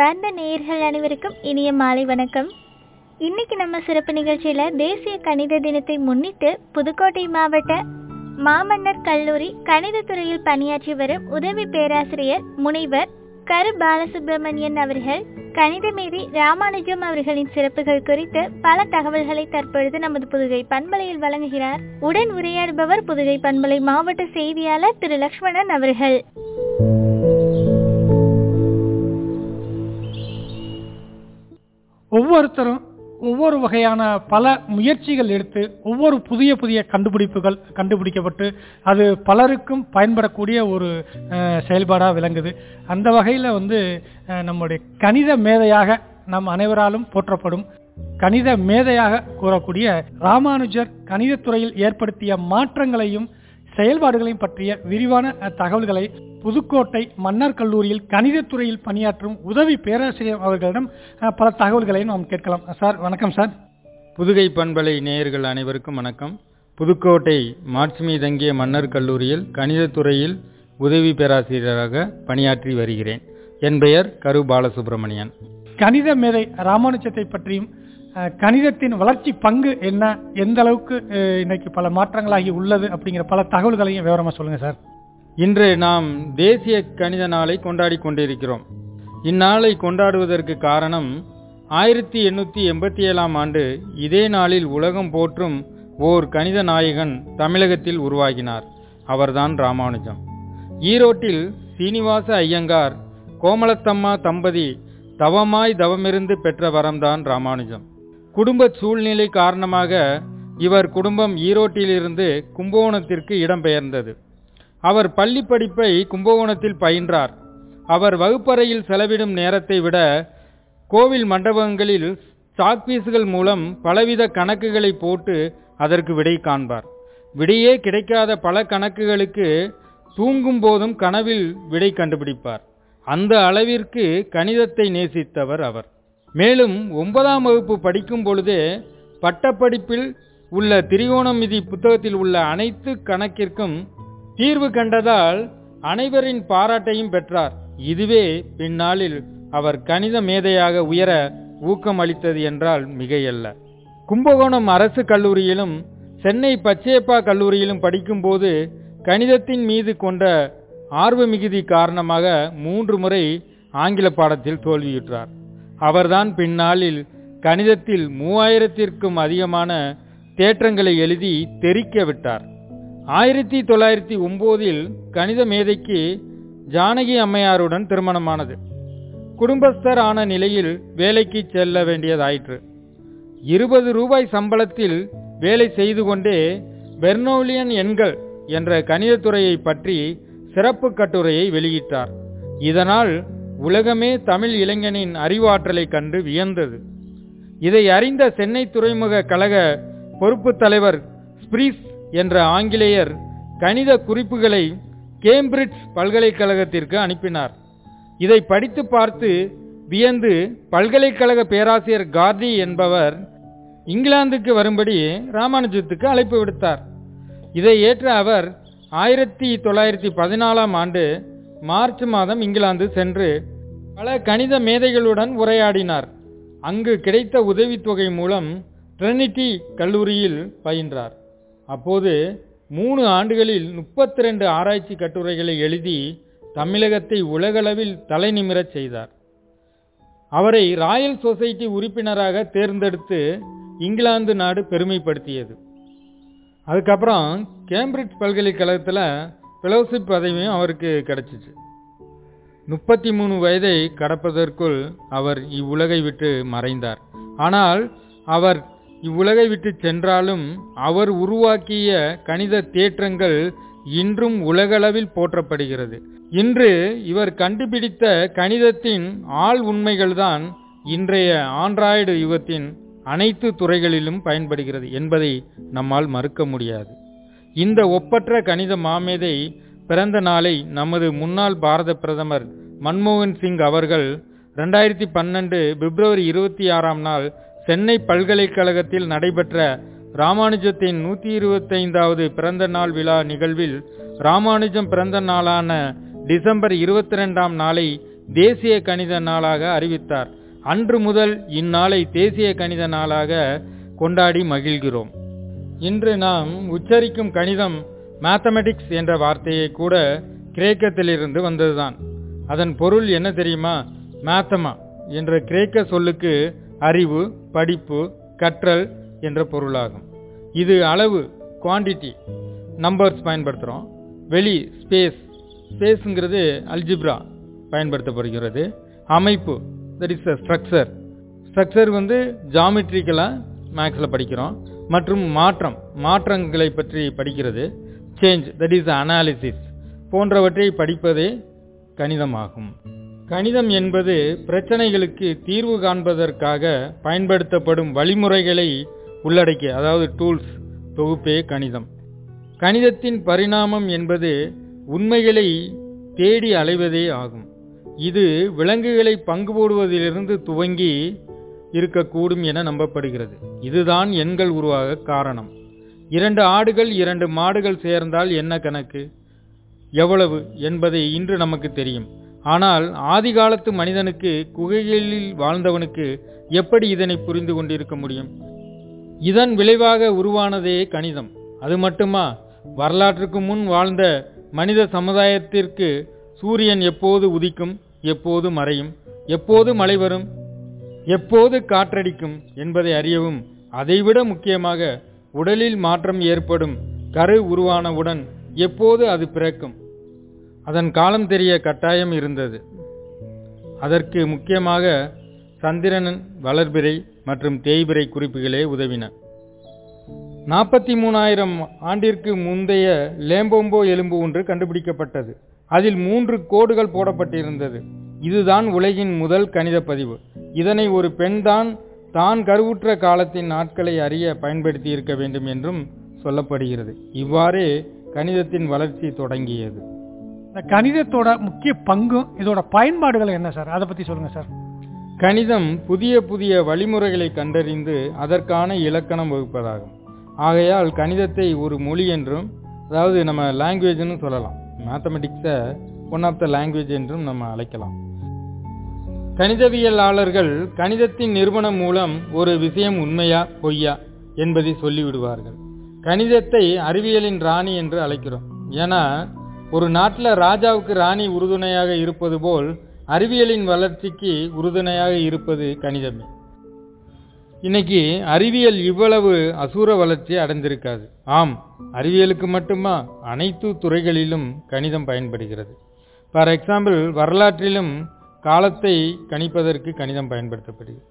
அன்பார்ந்த நேயர்கள் அனைவருக்கும் இனிய மாலை வணக்கம் இன்னைக்கு நம்ம சிறப்பு நிகழ்ச்சியில தேசிய கணித தினத்தை முன்னிட்டு புதுக்கோட்டை மாவட்ட மாமன்னர் கல்லூரி கணித துறையில் பணியாற்றி வரும் உதவி பேராசிரியர் முனைவர் கரு பாலசுப்ரமணியன் அவர்கள் கணிதமேதி ராமானுஜம் அவர்களின் சிறப்புகள் குறித்து பல தகவல்களை தற்பொழுது நமது புதுகை பண்பலையில் வழங்குகிறார் உடன் உரையாடுபவர் புதுகை பண்பலை மாவட்ட செய்தியாளர் திரு லக்ஷ்மணன் அவர்கள் ஒவ்வொருத்தரும் ஒவ்வொரு வகையான பல முயற்சிகள் எடுத்து ஒவ்வொரு புதிய புதிய கண்டுபிடிப்புகள் கண்டுபிடிக்கப்பட்டு அது பலருக்கும் பயன்படக்கூடிய ஒரு செயல்பாடாக விளங்குது அந்த வகையில் வந்து அஹ், நம்முடைய கணித மேதையாக நம் அனைவராலும் போற்றப்படும் கணித மேதையாக கூறக்கூடிய ராமானுஜர் கணிதத்துறையில் ஏற்படுத்திய மாற்றங்களையும் செயல்பாடுகளையும் பற்றிய விரிவான அஹ், தகவல்களை புதுக்கோட்டை மன்னர் கல்லூரியில் கணிதத்துறையில் பணியாற்றும் உதவி பேராசிரியர் அவர்களிடம் அஹ், பல தகவல்களையும் நாம் கேட்கலாம் சார் வணக்கம் சார் புதுகை பண்பலை நேயர்கள் அனைவருக்கும் வணக்கம் புதுக்கோட்டை மாட்சிமி தங்கிய மன்னர் கல்லூரியில் கணிதத்துறையில் உதவி பேராசிரியராக பணியாற்றி வருகிறேன் என் பெயர் கரு பாலசுப்ரமணியன் கணித மேதை ராமானுஜத்தை பற்றியும் அஹ், கணிதத்தின் வளர்ச்சி பங்கு என்ன எந்த அளவுக்கு அஹ், இன்னைக்கு பல மாற்றங்களாகி உள்ளது அப்படிங்கிற பல தகவல்களையும் விவரமா சொல்லுங்க சார் இன்று நாம் தேசிய கணித நாளை கொண்டாடி கொண்டிருக்கிறோம் இந்நாளை கொண்டாடுவதற்கு காரணம் ஆயிரத்தி எண்ணூற்றி எண்பத்தி ஏழாம் ஆண்டு இதே நாளில் உலகம் போற்றும் ஓர் கணித நாயகன் தமிழகத்தில் உருவாகினார் அவர்தான் ராமானுஜம் ஈரோட்டில் சீனிவாச ஐயங்கார் கோமலத்தம்மா தம்பதி தவமாய் தவமிருந்து பெற்ற வரம்தான் ராமானுஜம் குடும்ப சூழ்நிலை காரணமாக இவர் குடும்பம் ஈரோட்டிலிருந்து கும்பகோணத்திற்கு இடம்பெயர்ந்தது அவர் பள்ளி படிப்பை கும்பகோணத்தில் பயின்றார் அவர் வகுப்பறையில் செலவிடும் நேரத்தை விட கோவில் மண்டபங்களில் சாக்பீஸுகள் மூலம் பலவித கணக்குகளை போட்டு அதற்கு விடை காண்பார் விடையே கிடைக்காத பல கணக்குகளுக்கு தூங்கும் போதும் கனவில் விடை கண்டுபிடிப்பார் அந்த அளவிற்கு கணிதத்தை நேசித்தவர் அவர் மேலும் ஒன்பதாம் வகுப்பு படிக்கும் பொழுதே பட்டப்படிப்பில் உள்ள திரிகோணமிதி புத்தகத்தில் உள்ள அனைத்து கணக்கிற்கும் தீர்வு கண்டதால் அனைவரின் பாராட்டையும் பெற்றார் இதுவே பின்னாளில் அவர் கணித மேதையாக உயர ஊக்கம் அளித்தது என்றால் மிகையல்ல கும்பகோணம் அரசு கல்லூரியிலும் சென்னை பச்சையப்பா கல்லூரியிலும் படிக்கும்போது கணிதத்தின் மீது கொண்ட ஆர்வ மிகுதி காரணமாக மூன்று முறை ஆங்கில பாடத்தில் தோல்வியுற்றார் அவர்தான் பின்னாளில் கணிதத்தில் மூவாயிரத்திற்கும் அதிகமான தேற்றங்களை எழுதி தெரிக்க விட்டார் ஆயிரத்தி தொள்ளாயிரத்தி ஒம்போதில் கணித மேதைக்கு ஜானகி அம்மையாருடன் திருமணமானது குடும்பஸ்தர் ஆன நிலையில் வேலைக்கு செல்ல வேண்டியதாயிற்று இருபது ரூபாய் சம்பளத்தில் வேலை செய்து கொண்டே பெர்னோலியன் எண்கள் என்ற கணிதத்துறையை பற்றி சிறப்பு கட்டுரையை வெளியிட்டார் இதனால் உலகமே தமிழ் இளைஞனின் அறிவாற்றலை கண்டு வியந்தது இதை அறிந்த சென்னை துறைமுக கழக பொறுப்பு தலைவர் ஸ்பிரீஸ் என்ற ஆங்கிலேயர் கணித குறிப்புகளை கேம்பிரிட்ஜ் பல்கலைக்கழகத்திற்கு அனுப்பினார் இதை படித்து பார்த்து வியந்து பல்கலைக்கழக பேராசிரியர் கார்டி என்பவர் இங்கிலாந்துக்கு வரும்படி ராமானுஜத்துக்கு அழைப்பு விடுத்தார் இதை ஏற்ற அவர் ஆயிரத்தி தொள்ளாயிரத்தி பதினாலாம் ஆண்டு மார்ச் மாதம் இங்கிலாந்து சென்று பல கணித மேதைகளுடன் உரையாடினார் அங்கு கிடைத்த உதவித்தொகை மூலம் ட்ரினிட்டி கல்லூரியில் பயின்றார் அப்போது மூணு ஆண்டுகளில் முப்பத்தி ரெண்டு ஆராய்ச்சி கட்டுரைகளை எழுதி தமிழகத்தை உலகளவில் தலைநிமிரச் செய்தார் அவரை ராயல் சொசைட்டி உறுப்பினராக தேர்ந்தெடுத்து இங்கிலாந்து நாடு பெருமைப்படுத்தியது அதுக்கப்புறம் கேம்பிரிட்ஜ் பல்கலைக்கழகத்தில் ஃபெலோஷிப் பதவியும் அவருக்கு கிடைச்சிச்சு முப்பத்தி மூணு வயதை கடப்பதற்குள் அவர் இவ்வுலகை விட்டு மறைந்தார் ஆனால் அவர் இவ்வுலகை விட்டு சென்றாலும் அவர் உருவாக்கிய கணித தேற்றங்கள் இன்றும் உலகளவில் போற்றப்படுகிறது இன்று இவர் கண்டுபிடித்த கணிதத்தின் ஆள் உண்மைகள்தான் இன்றைய ஆண்ட்ராய்டு யுகத்தின் அனைத்து துறைகளிலும் பயன்படுகிறது என்பதை நம்மால் மறுக்க முடியாது இந்த ஒப்பற்ற கணித மாமேதை பிறந்த நாளை நமது முன்னாள் பாரத பிரதமர் மன்மோகன் சிங் அவர்கள் ரெண்டாயிரத்தி பன்னெண்டு பிப்ரவரி இருபத்தி ஆறாம் நாள் சென்னை பல்கலைக்கழகத்தில் நடைபெற்ற ராமானுஜத்தின் நூற்றி இருபத்தைந்தாவது பிறந்த நாள் விழா நிகழ்வில் ராமானுஜம் பிறந்த நாளான டிசம்பர் இருபத்தி ரெண்டாம் நாளை தேசிய கணித நாளாக அறிவித்தார் அன்று முதல் இந்நாளை தேசிய கணித நாளாக கொண்டாடி மகிழ்கிறோம் இன்று நாம் உச்சரிக்கும் கணிதம் மேத்தமெட்டிக்ஸ் என்ற வார்த்தையை கூட கிரேக்கத்திலிருந்து வந்ததுதான் அதன் பொருள் என்ன தெரியுமா மேத்தமா என்ற கிரேக்க சொல்லுக்கு அறிவு படிப்பு கற்றல் என்ற பொருளாகும் இது அளவு குவாண்டிட்டி நம்பர்ஸ் பயன்படுத்துகிறோம் வெளி ஸ்பேஸ் ஸ்பேஸுங்கிறது அல்ஜிப்ரா பயன்படுத்தப்படுகிறது அமைப்பு that is a structure structure வந்து ஜாமெட்ரிக்கலாக மேக்ஸில் படிக்கிறோம் மற்றும் மாற்றம் மாற்றங்களை பற்றி படிக்கிறது சேஞ்ச் தட் இஸ் அனாலிசிஸ் போன்றவற்றை படிப்பதே கணிதமாகும் கணிதம் என்பது பிரச்சனைகளுக்கு தீர்வு காண்பதற்காக பயன்படுத்தப்படும் வழிமுறைகளை உள்ளடக்கிய அதாவது டூல்ஸ் தொகுப்பே கணிதம் கணிதத்தின் பரிணாமம் என்பது உண்மைகளை தேடி அலைவதே ஆகும் இது விலங்குகளை பங்கு போடுவதிலிருந்து துவங்கி இருக்கக்கூடும் என நம்பப்படுகிறது இதுதான் எண்கள் உருவாக காரணம் இரண்டு ஆடுகள் இரண்டு மாடுகள் சேர்ந்தால் என்ன கணக்கு எவ்வளவு என்பதை இன்று நமக்கு தெரியும் ஆனால் ஆதி காலத்து மனிதனுக்கு குகைகளில் வாழ்ந்தவனுக்கு எப்படி இதனை புரிந்து கொண்டிருக்க முடியும் இதன் விளைவாக உருவானதே கணிதம் அது மட்டுமா வரலாற்றுக்கு முன் வாழ்ந்த மனித சமுதாயத்திற்கு சூரியன் எப்போது உதிக்கும் எப்போது மறையும் எப்போது மழை வரும் எப்போது காற்றடிக்கும் என்பதை அறியவும் அதைவிட முக்கியமாக உடலில் மாற்றம் ஏற்படும் கரு உருவானவுடன் எப்போது அது பிறக்கும் அதன் காலம் தெரிய கட்டாயம் இருந்தது அதற்கு முக்கியமாக சந்திரனின் வளர்பிறை மற்றும் தேய்பிறை குறிப்புகளே உதவின நாற்பத்தி மூணாயிரம் ஆண்டிற்கு முந்தைய லேம்போம்போ எலும்பு ஒன்று கண்டுபிடிக்கப்பட்டது அதில் மூன்று கோடுகள் போடப்பட்டிருந்தது இதுதான் உலகின் முதல் கணித பதிவு இதனை ஒரு பெண்தான் தான் கருவுற்ற காலத்தின் நாட்களை அறிய பயன்படுத்தி இருக்க வேண்டும் என்றும் சொல்லப்படுகிறது இவ்வாறே கணிதத்தின் வளர்ச்சி தொடங்கியது இந்த கணிதத்தோட முக்கிய பங்கும் இதோட பயன்பாடுகள் என்ன சார் அதை பத்தி சொல்லுங்க சார் கணிதம் புதிய புதிய வழிமுறைகளை கண்டறிந்து அதற்கான இலக்கணம் வகுப்பதாகும் ஆகையால் கணிதத்தை ஒரு மொழி என்றும் அதாவது நம்ம லாங்குவேஜ்னு சொல்லலாம் மேத்தமெட்டிக்ஸை ஒன் ஆஃப் த லாங்குவேஜ் என்றும் நம்ம அழைக்கலாம் கணிதவியலாளர்கள் கணிதத்தின் நிறுவனம் மூலம் ஒரு விஷயம் உண்மையா பொய்யா என்பதை சொல்லிவிடுவார்கள் கணிதத்தை அறிவியலின் ராணி என்று அழைக்கிறோம் ஏன்னா ஒரு நாட்டில் ராஜாவுக்கு ராணி உறுதுணையாக இருப்பது போல் அறிவியலின் வளர்ச்சிக்கு உறுதுணையாக இருப்பது கணிதமே இன்னைக்கு அறிவியல் இவ்வளவு அசூர வளர்ச்சி அடைந்திருக்காது ஆம் அறிவியலுக்கு மட்டுமா அனைத்து துறைகளிலும் கணிதம் பயன்படுகிறது ஃபார் எக்ஸாம்பிள் வரலாற்றிலும் காலத்தை கணிப்பதற்கு கணிதம் பயன்படுத்தப்படுகிறது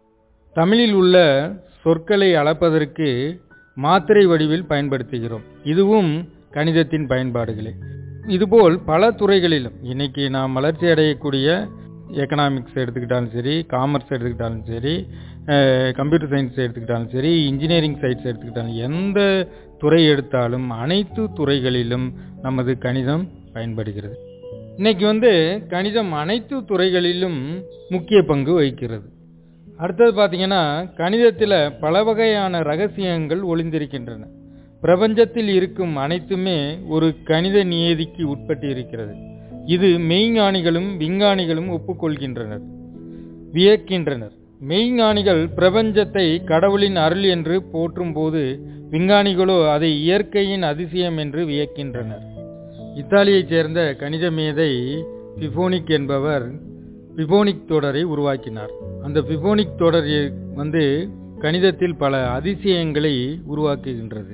தமிழில் உள்ள சொற்களை அளப்பதற்கு மாத்திரை வடிவில் பயன்படுத்துகிறோம் இதுவும் கணிதத்தின் பயன்பாடுகளே இதுபோல் பல துறைகளிலும் இன்னைக்கு நாம் வளர்ச்சி அடையக்கூடிய எக்கனாமிக்ஸ் எடுத்துக்கிட்டாலும் சரி காமர்ஸ் எடுத்துக்கிட்டாலும் சரி கம்ப்யூட்டர் சயின்ஸ் எடுத்துக்கிட்டாலும் சரி இன்ஜினியரிங் சயின்ஸ் எடுத்துக்கிட்டாலும் எந்த துறை எடுத்தாலும் அனைத்து துறைகளிலும் நமது கணிதம் பயன்படுகிறது இன்னைக்கு வந்து கணிதம் அனைத்து துறைகளிலும் முக்கிய பங்கு வகிக்கிறது அடுத்தது பார்த்தீங்கன்னா கணிதத்தில் பல வகையான ரகசியங்கள் ஒளிந்திருக்கின்றன பிரபஞ்சத்தில் இருக்கும் அனைத்துமே ஒரு கணித நியதிக்கு உட்பட்டு இருக்கிறது இது மெய்ஞானிகளும் விஞ்ஞானிகளும் ஒப்புக்கொள்கின்றனர் வியக்கின்றனர் மெய்ஞானிகள் பிரபஞ்சத்தை கடவுளின் அருள் என்று போற்றும் போது விஞ்ஞானிகளோ அதை இயற்கையின் அதிசயம் என்று வியக்கின்றனர் இத்தாலியைச் சேர்ந்த கணித மேதை பிபோனிக் என்பவர் பிபோனிக் தொடரை உருவாக்கினார் அந்த பிபோனிக் தொடர் வந்து கணிதத்தில் பல அதிசயங்களை உருவாக்குகின்றது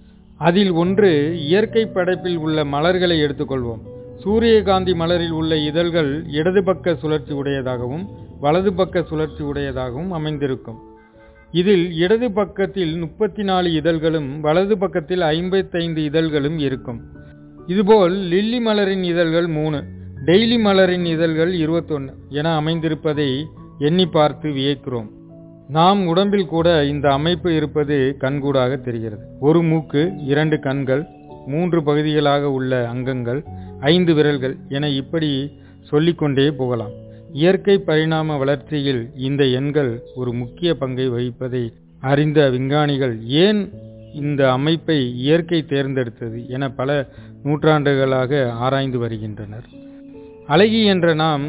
அதில் ஒன்று இயற்கை படைப்பில் உள்ள மலர்களை எடுத்துக்கொள்வோம் சூரியகாந்தி மலரில் உள்ள இதழ்கள் இடது பக்க சுழற்சி உடையதாகவும் வலது பக்க சுழற்சி உடையதாகவும் அமைந்திருக்கும் இதில் இடது பக்கத்தில் முப்பத்தி நாலு இதழ்களும் வலது பக்கத்தில் ஐம்பத்தைந்து இதழ்களும் இருக்கும் இதுபோல் லில்லி மலரின் இதழ்கள் மூணு டெய்லி மலரின் இதழ்கள் இருபத்தொன்று என அமைந்திருப்பதை எண்ணி பார்த்து வியக்கிறோம் நாம் உடம்பில் கூட இந்த அமைப்பு இருப்பது கண்கூடாக தெரிகிறது ஒரு மூக்கு இரண்டு கண்கள் மூன்று பகுதிகளாக உள்ள அங்கங்கள் ஐந்து விரல்கள் என இப்படி சொல்லிக்கொண்டே போகலாம் இயற்கை பரிணாம வளர்ச்சியில் இந்த எண்கள் ஒரு முக்கிய பங்கை வகிப்பதை அறிந்த விஞ்ஞானிகள் ஏன் இந்த அமைப்பை இயற்கை தேர்ந்தெடுத்தது என பல நூற்றாண்டுகளாக ஆராய்ந்து வருகின்றனர் அழகி என்ற நாம்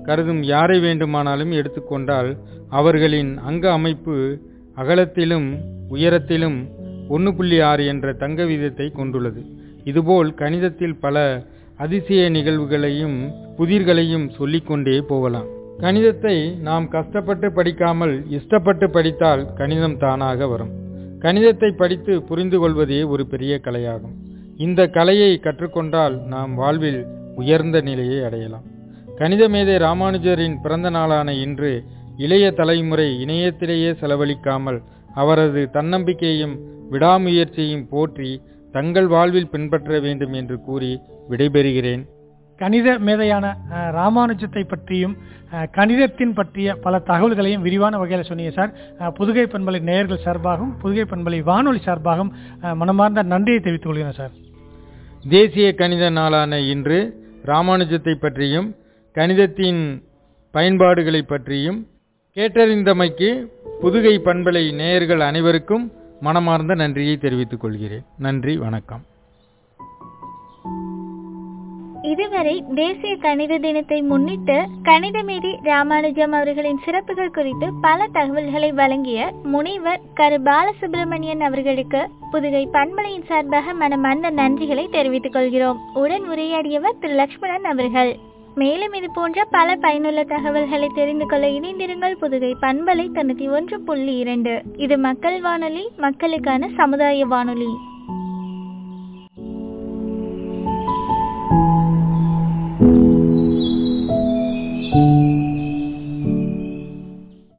கருதும் யாரை வேண்டுமானாலும் எடுத்துக்கொண்டால் அவர்களின் அங்க அமைப்பு அகலத்திலும் உயரத்திலும் ஒன்று புள்ளி ஆறு என்ற தங்க விதத்தை கொண்டுள்ளது இதுபோல் கணிதத்தில் பல அதிசய நிகழ்வுகளையும் புதிர்களையும் சொல்லிக்கொண்டே போகலாம் கணிதத்தை நாம் கஷ்டப்பட்டு படிக்காமல் இஷ்டப்பட்டு படித்தால் கணிதம் தானாக வரும் கணிதத்தை படித்து புரிந்து கொள்வதே ஒரு பெரிய கலையாகும் இந்த கலையை கற்றுக்கொண்டால் நாம் வாழ்வில் உயர்ந்த நிலையை அடையலாம் கணித மேதை ராமானுஜரின் பிறந்த நாளான இன்று இளைய தலைமுறை இணையத்திலேயே செலவழிக்காமல் அவரது தன்னம்பிக்கையும் விடாமுயற்சியையும் போற்றி தங்கள் வாழ்வில் பின்பற்ற வேண்டும் என்று கூறி விடைபெறுகிறேன் கணித மேதையான அஹ், ராமானுஜத்தை பற்றியும் அஹ், கணிதத்தின் பற்றிய பல தகவல்களையும் விரிவான வகையில் சொன்னீங்க சார் அஹ், புதுகை பண்பலை நேயர்கள் சார்பாகவும் புதுகை பண்பலை வானொலி சார்பாகவும் அஹ், மனமார்ந்த நன்றியை தெரிவித்துக் கொள்கிறேன் சார் தேசிய கணித நாளான இன்று ராமானுஜத்தை பற்றியும் கணிதத்தின் பயன்பாடுகளை பற்றியும் கேட்டறிந்தமைக்கு புதுகை பண்பலை நேயர்கள் அனைவருக்கும் மனமார்ந்த நன்றியை தெரிவித்துக் கொள்கிறேன் நன்றி வணக்கம் இதுவரை தேசிய கணித தினத்தை முன்னிட்டு கணிதமேதி ராமானுஜம் அவர்களின் சிறப்புகள் குறித்து பல தகவல்களை வழங்கிய முனைவர் கரு பாலசுப்ரமணியன் அவர்களுக்கு புதுகை பண்பலையின் சார்பாக மனமார்ந்த நன்றிகளை தெரிவித்துக் கொள்கிறோம் உடன் உரையாடியவர் திரு லக்ஷ்மணன் அவர்கள் மேலும் இது போன்ற பல பயனுள்ள தகவல்களை தெரிந்து கொள்ள இணைந்திருங்கள் புதுகை பண்பலை தொண்ணூத்தி ஒன்று புள்ளி இரண்டு இது மக்கள் வானொலி மக்களுக்கான சமுதாய வானொலி